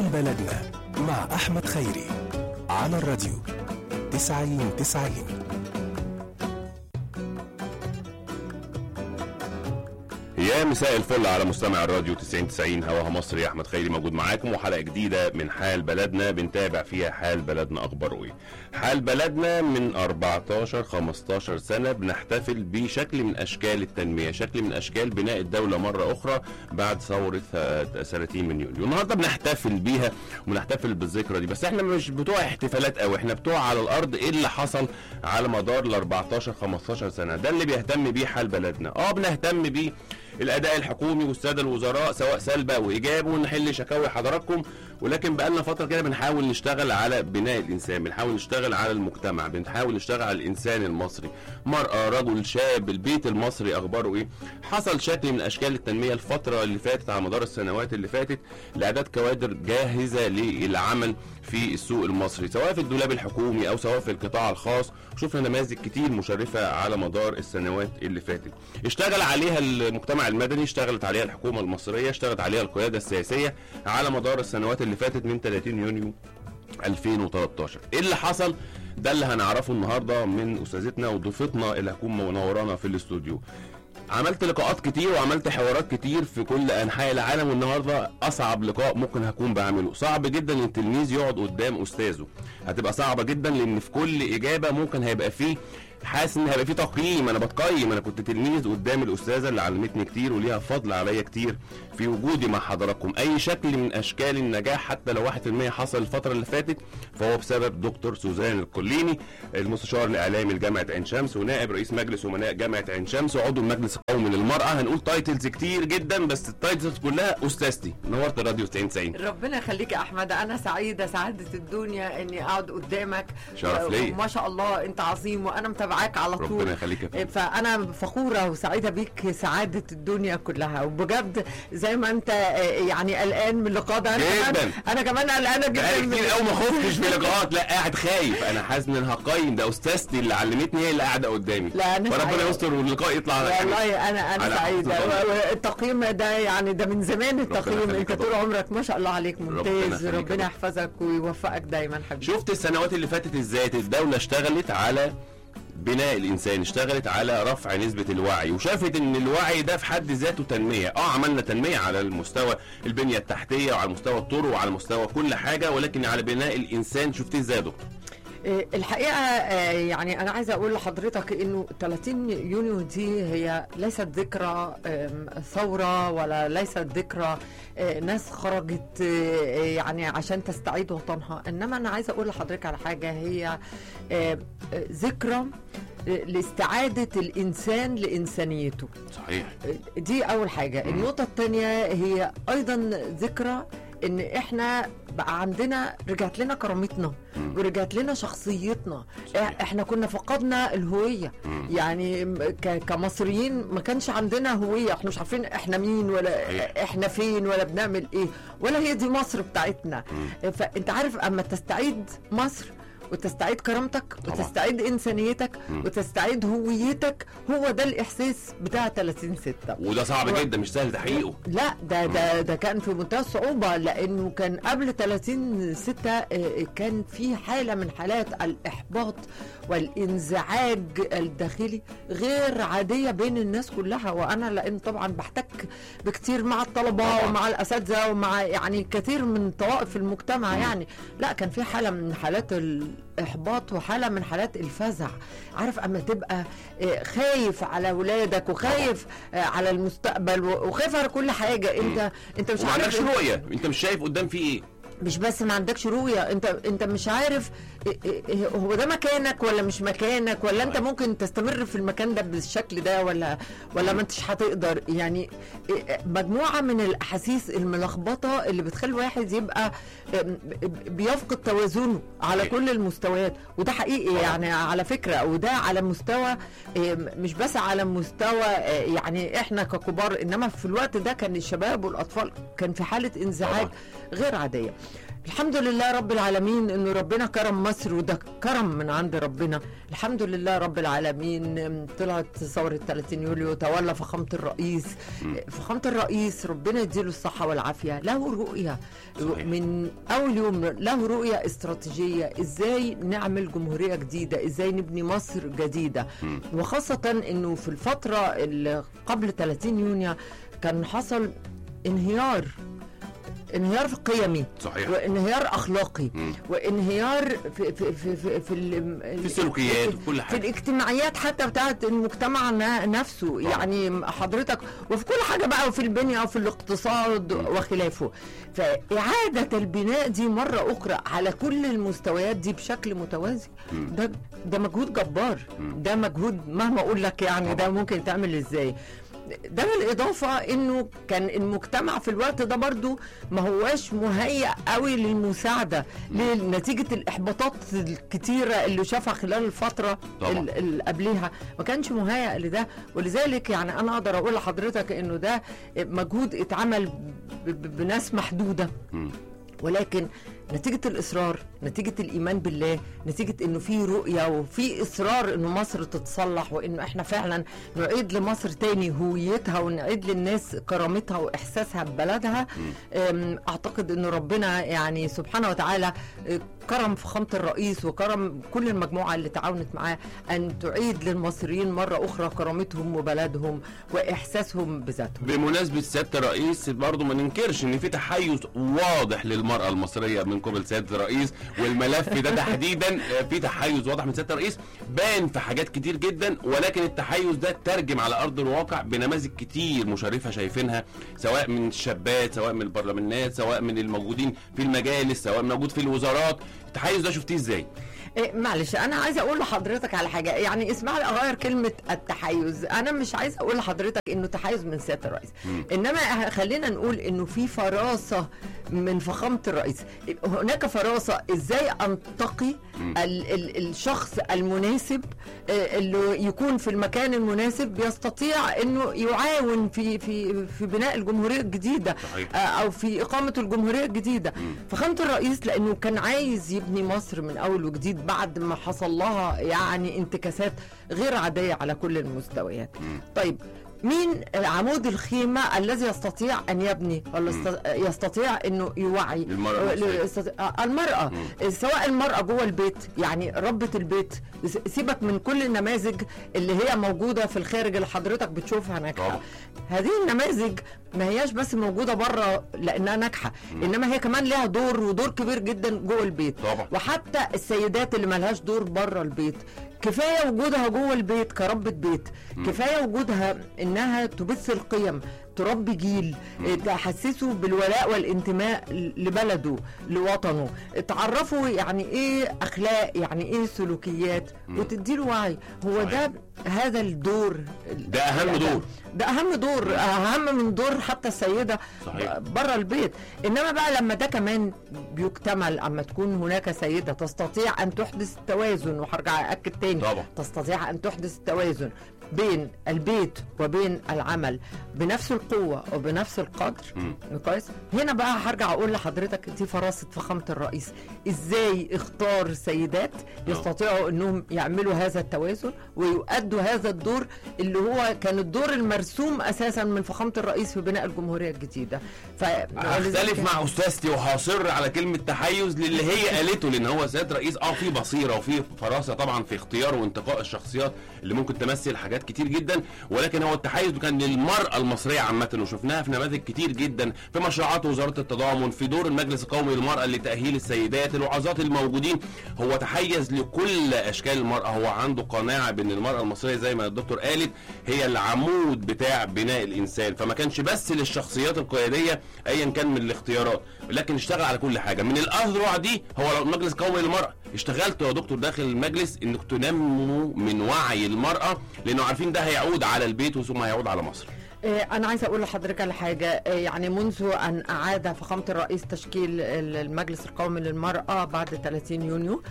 حال بلدنا مع أحمد خيري على الراديو تسعين تسعين يا مساء الفل على مستمع الراديو 90 90 هواها مصر يا احمد خيري موجود معاكم وحلقه جديده من حال بلدنا بنتابع فيها حال بلدنا اخباره ايه حال بلدنا من 14 15 سنه بنحتفل بشكل من اشكال التنميه شكل من اشكال بناء الدوله مره اخرى بعد ثوره آه، 30 من يوليو النهارده بنحتفل بيها وبنحتفل بالذكرى دي بس احنا مش بتوع احتفالات قوي احنا بتوع على الارض ايه اللي حصل على مدار ال 14 15 سنه ده اللي بيهتم بيه حال بلدنا اه بنهتم بيه الاداء الحكومي والساده الوزراء سواء سلب او ايجاب ونحل شكاوي حضراتكم ولكن بقالنا فتره كده بنحاول نشتغل على بناء الانسان بنحاول نشتغل على المجتمع بنحاول نشتغل على الانسان المصري مرأة رجل شاب البيت المصري اخباره ايه حصل شكل من اشكال التنميه الفتره اللي فاتت على مدار السنوات اللي فاتت لاعداد كوادر جاهزه للعمل في السوق المصري سواء في الدولاب الحكومي او سواء في القطاع الخاص شفنا نماذج كتير مشرفه على مدار السنوات اللي فاتت اشتغل عليها المجتمع المدني اشتغلت عليها الحكومه المصريه اشتغلت عليها القياده السياسيه على مدار السنوات اللي فاتت من 30 يونيو 2013 ايه اللي حصل ده اللي هنعرفه النهارده من استاذتنا وضيفتنا اللي هتكون منورانا في الاستوديو عملت لقاءات كتير وعملت حوارات كتير في كل انحاء العالم والنهارده اصعب لقاء ممكن هكون بعمله صعب جدا ان التلميذ يقعد قدام استاذه هتبقى صعبه جدا لان في كل اجابه ممكن هيبقى فيه حاسس ان هيبقى فيه تقييم انا بتقيم انا كنت تلميذ قدام الاستاذه اللي علمتني كتير وليها فضل عليا كتير في وجودي مع حضراتكم اي شكل من اشكال النجاح حتى لو 1% حصل الفتره اللي فاتت فهو بسبب دكتور سوزان الكليني المستشار الاعلامي لجامعه عين شمس ونائب رئيس مجلس امناء جامعه عين شمس وعضو المجلس القومي للمراه هنقول تايتلز كتير جدا بس التايتلز كلها استاذتي نورت الراديو 90 90 ربنا يخليك يا احمد انا سعيده سعاده الدنيا اني اقعد قدامك شرف ليا. ما شاء الله انت عظيم وانا متابعاك على طول ربنا يخليك يا فندم. فانا فخوره وسعيده بيك سعاده الدنيا كلها وبجد زي ما انت آه، يعني قلقان من اللقاء ده انا جداً. كمان انا كمان قلقانه جدا بقالي من كتير قوي ما خفتش في لقاءات لا قاعد خايف انا حاسس ان انا هقيم ده استاذتي اللي علمتني هي اللي قاعده قدامي لا، أنا فربنا سعيدة. يستر واللقاء يطلع على خير. والله انا على انا حسن سعيده ظنك. و- التقييم ده يعني ده من زمان التقييم يخليك انت يا طول دكتور. عمرك ما شاء الله عليك ربنا ممتاز يخليك يا ربنا دكتور. يحفظك ويوفقك دايما حبيبي شفت السنوات اللي فاتت ازاي الدولة اشتغلت على بناء الانسان اشتغلت على رفع نسبة الوعي وشافت ان الوعي ده في حد ذاته تنمية اه عملنا تنمية على المستوى البنية التحتية وعلى مستوى الطرق وعلى مستوى كل حاجة ولكن على بناء الانسان شفتيه ازاي يا دكتور إيه، الحقيقه آه، يعني انا عايزه اقول لحضرتك انه 30 يونيو دي هي ليست ذكرى آم، ثوره ولا ليست ذكرى آه، ناس خرجت آه، يعني عشان تستعيد وطنها انما انا عايزه اقول لحضرتك على حاجه هي آه، آه، ذكرى آه، لاستعاده الانسان لانسانيته صحيح دي اول حاجه النقطه الثانيه هي ايضا ذكرى ان احنا بقى عندنا رجعت لنا كرامتنا ورجعت لنا شخصيتنا صحيح. إح- احنا كنا فقدنا الهويه مم. يعني م- ك- كمصريين ما كانش عندنا هويه احنا مش عارفين احنا مين ولا صحيح. احنا فين ولا بنعمل ايه ولا هي دي مصر بتاعتنا فانت عارف اما تستعيد مصر وتستعيد كرامتك طبعا. وتستعيد انسانيتك مم. وتستعيد هويتك هو ده الاحساس بتاع 30 6 وده صعب و- جدا مش سهل تحقيقه لا ده ده ده كان في منتهى الصعوبة لأنه كان قبل 30 ستة آه، كان في حالة من حالات الإحباط والانزعاج الداخلي غير عادية بين الناس كلها وأنا لأن طبعا بحتك بكتير مع الطلبة طبعاً. ومع الأساتذة ومع يعني كثير من طوائف المجتمع يعني لا كان في حالة من حالات الإحباط وحالة من حالات الفزع عارف أما تبقى آه، خايف على أولادك وخايف آه، على المستقبل و- وخايف على كل حاجة أنت أنت مش وما عارف عندكش رؤية انت مش شايف قدام في ايه مش بس ما عندكش رؤية انت انت مش عارف إيه- إيه- إيه- هو ده مكانك ولا مش مكانك ولا انت ممكن تستمر في المكان ده بالشكل ده ولا ولا ما انتش هتقدر يعني إيه- مجموعة من الاحاسيس الملخبطة اللي بتخلي الواحد يبقى ام، بيفقد توازنه على صحيح. كل المستويات وده حقيقي طبعا. يعني على فكرة وده على مستوى ام، مش بس على مستوى اه، يعني احنا ككبار انما في الوقت ده كان الشباب والاطفال كان في حالة انزعاج طبعا. غير عادية الحمد لله رب العالمين انه ربنا كرم مصر وده كرم من عند ربنا الحمد لله رب العالمين أم، طلعت ثورة 30 يوليو تولى فخامة الرئيس فخامة الرئيس ربنا يديله الصحة والعافية له رؤية صحيح. من أول يوم له رؤية استراتيجية إزاي نعمل جمهورية جديدة إزاي نبني مصر جديدة وخاصة أنه في الفترة اللي قبل 30 يونيو كان حصل انهيار انهيار في قيمي صحيح. وانهيار اخلاقي مم. وانهيار في في في في, في, ال- في السلوكيات وفي كل في حاجه الاجتماعيات حتى بتاعت المجتمع ن- نفسه يعني حضرتك وفي كل حاجه بقى وفي البنيه وفي الاقتصاد وخلافه فاعاده البناء دي مره اخرى على كل المستويات دي بشكل متوازي ده ده مجهود جبار ده مجهود مهما اقول لك يعني ده ممكن تعمل ازاي ده بالاضافه انه كان المجتمع في الوقت ده برضو ما هواش مهيأ قوي للمساعده لنتيجه الاحباطات الكتيره اللي شافها خلال الفتره طبعا. ال- اللي قبلها ما كانش مهيأ لده ولذلك يعني انا اقدر اقول لحضرتك انه ده مجهود اتعمل ب- ب- بناس محدوده مم. ولكن نتيجة الإصرار نتيجة الإيمان بالله نتيجة إنه في رؤية وفي إصرار إنه مصر تتصلح وإنه إحنا فعلا نعيد لمصر تاني هويتها ونعيد للناس كرامتها وإحساسها ببلدها أم، أعتقد إنه ربنا يعني سبحانه وتعالى أه، كرم فخامة الرئيس وكرم كل المجموعة اللي تعاونت معاه أن تعيد للمصريين مرة أخرى كرامتهم وبلدهم وإحساسهم بذاتهم بمناسبة سيادة الرئيس برضه ما ننكرش ان في تحيز واضح للمرأة المصرية من قبل سيادة الرئيس والملف ده تحديدا آه، في تحيز واضح من سيادة الرئيس بان في حاجات كتير جدا ولكن التحيز ده ترجم على ارض الواقع بنماذج كتير مشرفة شايفينها سواء من الشابات سواء من البرلمانات سواء من الموجودين في المجالس سواء موجود في الوزارات التحيز ده شفتيه ازاي؟ إيه معلش انا عايزه اقول لحضرتك على حاجه يعني اسمع لي اغير كلمه التحيز انا مش عايزه اقول لحضرتك انه تحيز من سياده الرئيس انما خلينا نقول انه في فراسه من فخامه الرئيس هناك فراسه ازاي انتقي ال ال الشخص المناسب آه، اللي يكون في المكان المناسب يستطيع انه يعاون في في في بناء الجمهوريه الجديده صحيح. آه، او في اقامه الجمهوريه الجديده فخامه الرئيس لانه كان عايز يبني مصر من اول وجديد بعد ما حصل لها يعني انتكاسات غير عاديه على كل المستويات طيب مين عمود الخيمة الذي يستطيع أن يبني ولا يست- يستطيع أنه يوعي المرأة المصرية. يستطيع- آه، المرأة سواء المرأة جوه البيت يعني ربة البيت س- سيبك من كل النماذج اللي هي موجودة في الخارج اللي حضرتك بتشوفها ناجحة طبعا. هذه النماذج ما هياش بس موجودة بره لأنها ناجحة إنما هي كمان لها دور ودور كبير جدا جوه البيت طبعا. وحتى السيدات اللي ملهاش دور بره البيت كفايه وجودها جوه البيت كربة بيت كفايه وجودها انها تبث القيم تربي جيل تحسسه بالولاء والانتماء لبلده لوطنه تعرفه يعني ايه اخلاق يعني ايه سلوكيات وتديله وعي هو ده هذا الدور ده أهم دور. ده اهم دور اهم من دور حتى السيده صحيح. بره البيت انما بقى لما ده كمان بيكتمل اما تكون هناك سيده تستطيع ان تحدث توازن وهرجع اكد تاني طبعا. تستطيع ان تحدث توازن بين البيت وبين العمل بنفس القوه وبنفس القدر كويس هنا بقى هرجع اقول لحضرتك دي فراسه فخامه الرئيس ازاي اختار سيدات يستطيعوا انهم يعملوا هذا التوازن ويؤدوا هذا الدور اللي هو كان الدور المرسوم اساسا من فخامه الرئيس في بناء الجمهوريه الجديده ف اختلف مع استاذتي وهصر على كلمه تحيز للي هي قالته لان هو سياده رئيس اه في بصيره وفي فراسه طبعا في اختيار وانتقاء الشخصيات اللي ممكن تمثل حاجات كتير جدا ولكن هو التحيز كان للمراه المصريه عامه وشفناها في نماذج كتير جدا في مشروعات وزاره التضامن في دور المجلس القومي للمراه لتاهيل السيدات الوعظات الموجودين هو تحيز لكل اشكال المراه هو عنده قناعه بان المراه المصريه زي ما الدكتور قالت هي العمود بتاع بناء الانسان فما كانش بس للشخصيات القياديه ايا كان من الاختيارات لكن اشتغل على كل حاجه من الاذرع دي هو المجلس القومي للمراه اشتغلت يا دكتور داخل المجلس انك تنموا من وعي المراه لانه عارفين ده هيعود على البيت وثم هيعود على مصر آه، أنا عايزة أقول لحضرتك على حاجة آه، يعني منذ أن أعاد فخامة الرئيس تشكيل ال- المجلس القومي للمرأة بعد 30 يونيو آم،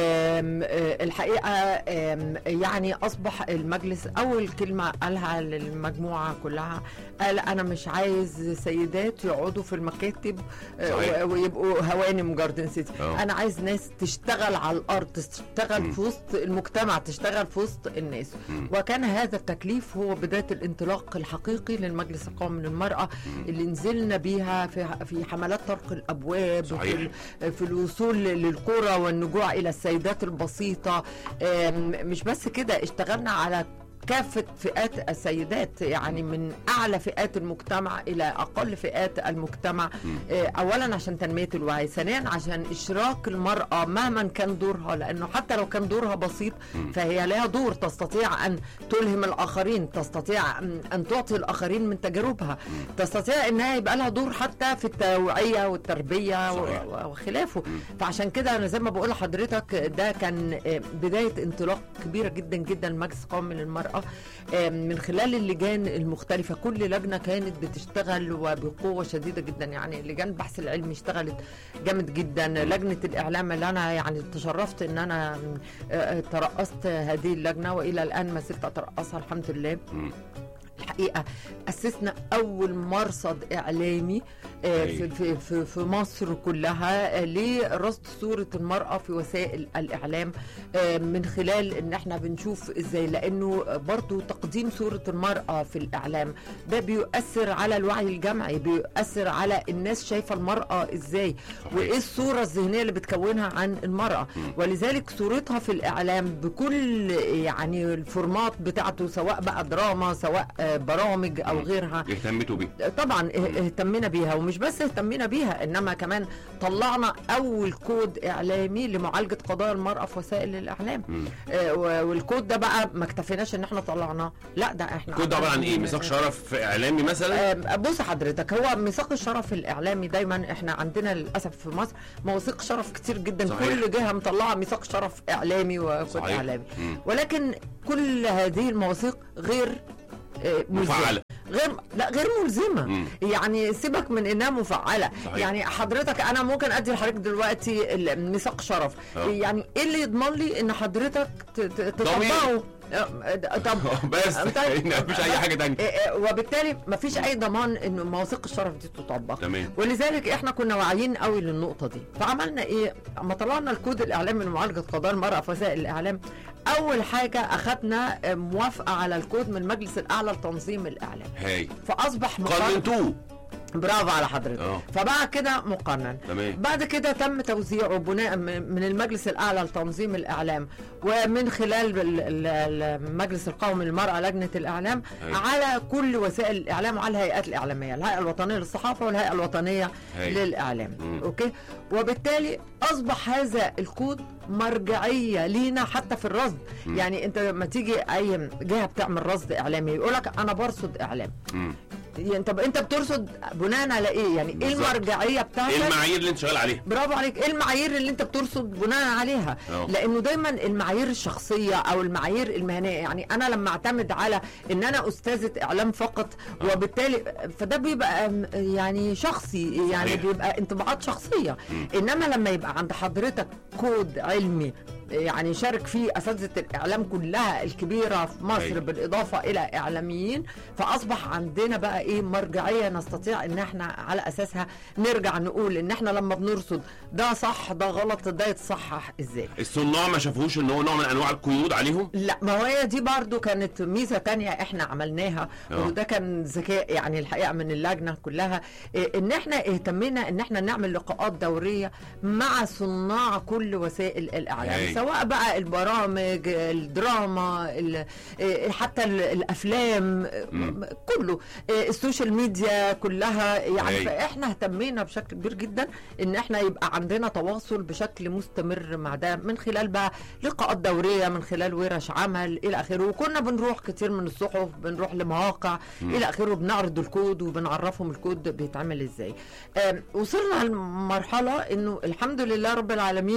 آه، الحقيقة آم، يعني أصبح المجلس أول كلمة قالها للمجموعة كلها قال أنا مش عايز سيدات يقعدوا في المكاتب آه، صحيح. و- ويبقوا هوانم جاردن سيتي آه. أنا عايز ناس تشتغل على الأرض تشتغل مم. في وسط المجتمع تشتغل في وسط الناس وكان هذا التكليف هو بداية الانطلاق الحقيقي للمجلس القومي للمرأة اللي نزلنا بيها في في حملات طرق الأبواب صحيح. في, ال- في الوصول للقرى والنجوع إلى السيدات البسيطة آم، مش بس كده اشتغلنا على كافة فئات السيدات يعني من أعلى فئات المجتمع إلى أقل فئات المجتمع آه، أولا عشان تنمية الوعي ثانيا عشان إشراك المرأة مهما كان دورها لأنه حتى لو كان دورها بسيط فهي لها دور تستطيع أن تلهم الآخرين تستطيع أن- أن تعطي الآخرين من تجاربها تستطيع أنها يبقى لها دور حتى في التوعية والتربية صحيح. و- وخلافه فعشان كده أنا زي ما بقول لحضرتك ده كان آه، بداية انطلاق كبيرة جدا جدا المجلس القومي للمرأة آه، من خلال اللجان المختلفة كل لجنة كانت بتشتغل وبقوة شديدة جدا يعني لجان البحث العلمي اشتغلت جامد جدا لجنة الإعلام اللي أنا يعني تشرفت إن أنا آه، آه، ترأست هذه اللجنة وإلى الآن ما زلت أترأسها الحمد لله مم. الحقيقه اسسنا اول مرصد اعلامي آه، أي. في في في, في مصر كلها آه، لرصد صوره المراه في وسائل الاعلام آه، من خلال ان احنا بنشوف ازاي لانه برضو تقديم صوره المراه في الاعلام ده بيؤثر على الوعي الجمعي بيؤثر على الناس شايفه المراه ازاي صحيح. وايه الصوره الذهنيه اللي بتكونها عن المراه ولذلك صورتها في الاعلام بكل يعني الفورمات بتاعته سواء بقى دراما سواء آه، برامج او غيرها اهتمتوا بيه طبعا اه- اهتمينا بيها ومش بس اهتمينا بيها انما كمان طلعنا اول كود اعلامي لمعالجه قضايا المراه في وسائل الاعلام مم. آه، و- والكود ده بقى ما اكتفيناش ان احنا طلعناه لا ده احنا كود عباره عن ايه عملنا- ميثاق شرف اعلامي مثلا آه، بص حضرتك هو ميثاق الشرف الاعلامي دايما احنا عندنا للاسف في مصر مواثيق شرف كتير جدا صحيح. كل جهه مطلعه ميثاق شرف اعلامي وكود صحيح. اعلامي مم. ولكن كل هذه المواثيق غير آه، ملزمة. مفعلة. غير لا غير ملزمه مم. يعني سيبك من انها مفعله صحيح. يعني حضرتك انا ممكن ادي لحضرتك دلوقتي ال- ميثاق شرف آه. يعني ايه اللي يضمن لي ان حضرتك ت- ت- ضمير. تطبقه آه، طب بس طيب. مفيش اي حاجه تانية إيه إيه، وبالتالي مفيش اي ضمان انه مواثيق الشرف دي تطبق تمام. ولذلك احنا كنا واعيين قوي للنقطه دي فعملنا ايه اما طلعنا الكود الاعلامي لمعالجه قضايا المراه في وسائل الاعلام اول حاجه اخذنا آه، موافقه على الكود من المجلس الاعلى لتنظيم الاعلام هاي فاصبح مقرر قارنتوه برافو على حضرتك اه. فبقى كده مقنن تمام. بعد كده تم توزيعه بناء م- من المجلس الاعلى لتنظيم الاعلام ومن خلال ال- ال- المجلس القومي للمراه لجنه الاعلام أيوة. على كل وسائل الاعلام وعلى الهيئات الاعلاميه الهيئه الوطنيه للصحافه والهيئه الوطنيه أيوة. للاعلام مم. اوكي وبالتالي اصبح هذا الكود مرجعيه لينا حتى في الرصد يعني انت لما تيجي اي جهه بتعمل رصد اعلامي يقول لك انا برصد اعلام مم. يعني طب انت بترصد بناء على ايه يعني ايه بالظبط. المرجعيه بتاعتك ايه المعايير اللي انت شغال عليها برافو عليك ايه المعايير اللي انت بترصد بناء عليها اه. لانه دايما المعايير الشخصيه او المعايير المهنيه يعني انا لما اعتمد على ان انا استاذه اعلام فقط وبالتالي فده بيبقى م- يعني شخصي يعني صحيح. بيبقى انطباعات شخصيه انما لما يبقى عند حضرتك كود علمي يعني شارك فيه اساتذه الاعلام كلها الكبيره في مصر أيوة. بالاضافه الى اعلاميين فاصبح عندنا بقى ايه مرجعيه نستطيع ان احنا على اساسها نرجع نقول ان احنا لما بنرصد ده صح ده غلط ده يتصحح ازاي الصناع ما شافوش ان هو نوع من انواع القيود عليهم لا ما هي دي برضو كانت ميزة تانية احنا عملناها اه. وده كان ذكاء يعني الحقيقة من اللجنة كلها إيه، ان احنا اهتمينا ان احنا نعمل لقاءات دورية مع صناع كل وسائل الاعلام هاي. سواء بقى البرامج الدراما ال- إيه، حتى ال- الافلام مم. كله إيه، السوشيال ميديا كلها يعني هاي. فاحنا اهتمينا بشكل كبير جدا ان احنا يبقى عندنا تواصل بشكل مستمر مع ده من خلال بقى لقاءات دوريه من خلال ورش عمل الى اخره وكنا بنروح كتير من الصحف بنروح لمواقع الى اخره بنعرض الكود وبنعرفهم الكود بيتعمل ازاي آم، وصلنا لمرحله انه الحمد لله رب العالمين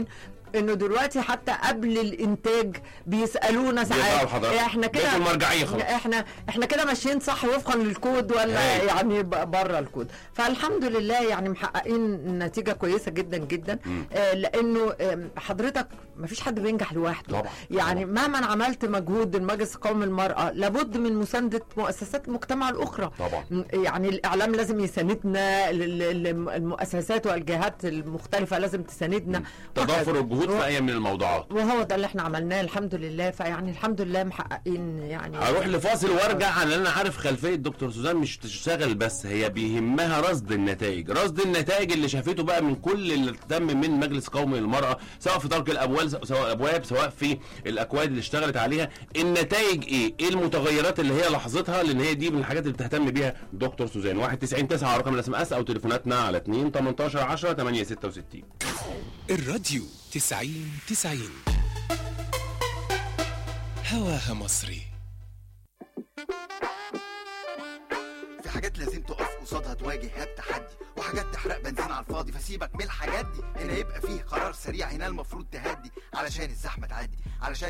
انه دلوقتي حتى قبل الانتاج بيسالونا بيسألوا ساعات حضرتك. احنا كده بيت المرجعية خلاص. احنا احنا كده ماشيين صح وفقا للكود ولا هاي. يعني بره الكود فالحمد لله يعني محققين نتيجه كويسه جدا جدا آه لانه آم، حضرتك ما فيش حد بينجح لوحده طبعا. يعني طبعا. مهما عملت مجهود المجلس القومي للمراه لابد من مسانده مؤسسات المجتمع الاخرى طبعا. م- يعني الاعلام لازم يساندنا ال- ال- ال- المؤسسات والجهات المختلفه لازم تساندنا تضافر الجهود في اي من الموضوعات وهو ده اللي احنا عملناه الحمد لله فيعني الحمد لله محققين يعني هروح لفاصل وارجع لان انا عارف خلفيه دكتور سوزان مش تشتغل بس هي بيهمها رصد النتائج رصد النتائج اللي شافته بقى من كل اللي تم من مجلس قومي للمراه سواء في ترك الابواب سواء الابواب سواء في الاكواد اللي اشتغلت عليها النتائج ايه ايه المتغيرات اللي هي لاحظتها لان هي دي من الحاجات اللي بتهتم بيها دكتور سوزان 199 9 رقم الاس ام اس او تليفوناتنا على 2 18 10 8 66 الراديو تسعين تسعين هواها مصري في حاجات لازم تقف قصادها تواجه التحدي وحاجات تحرق بنزين على الفاضي فسيبك من الحاجات دي هنا يبقى فيه قرار سريع هنا المفروض تهدي علشان الزحمه تعدي علشان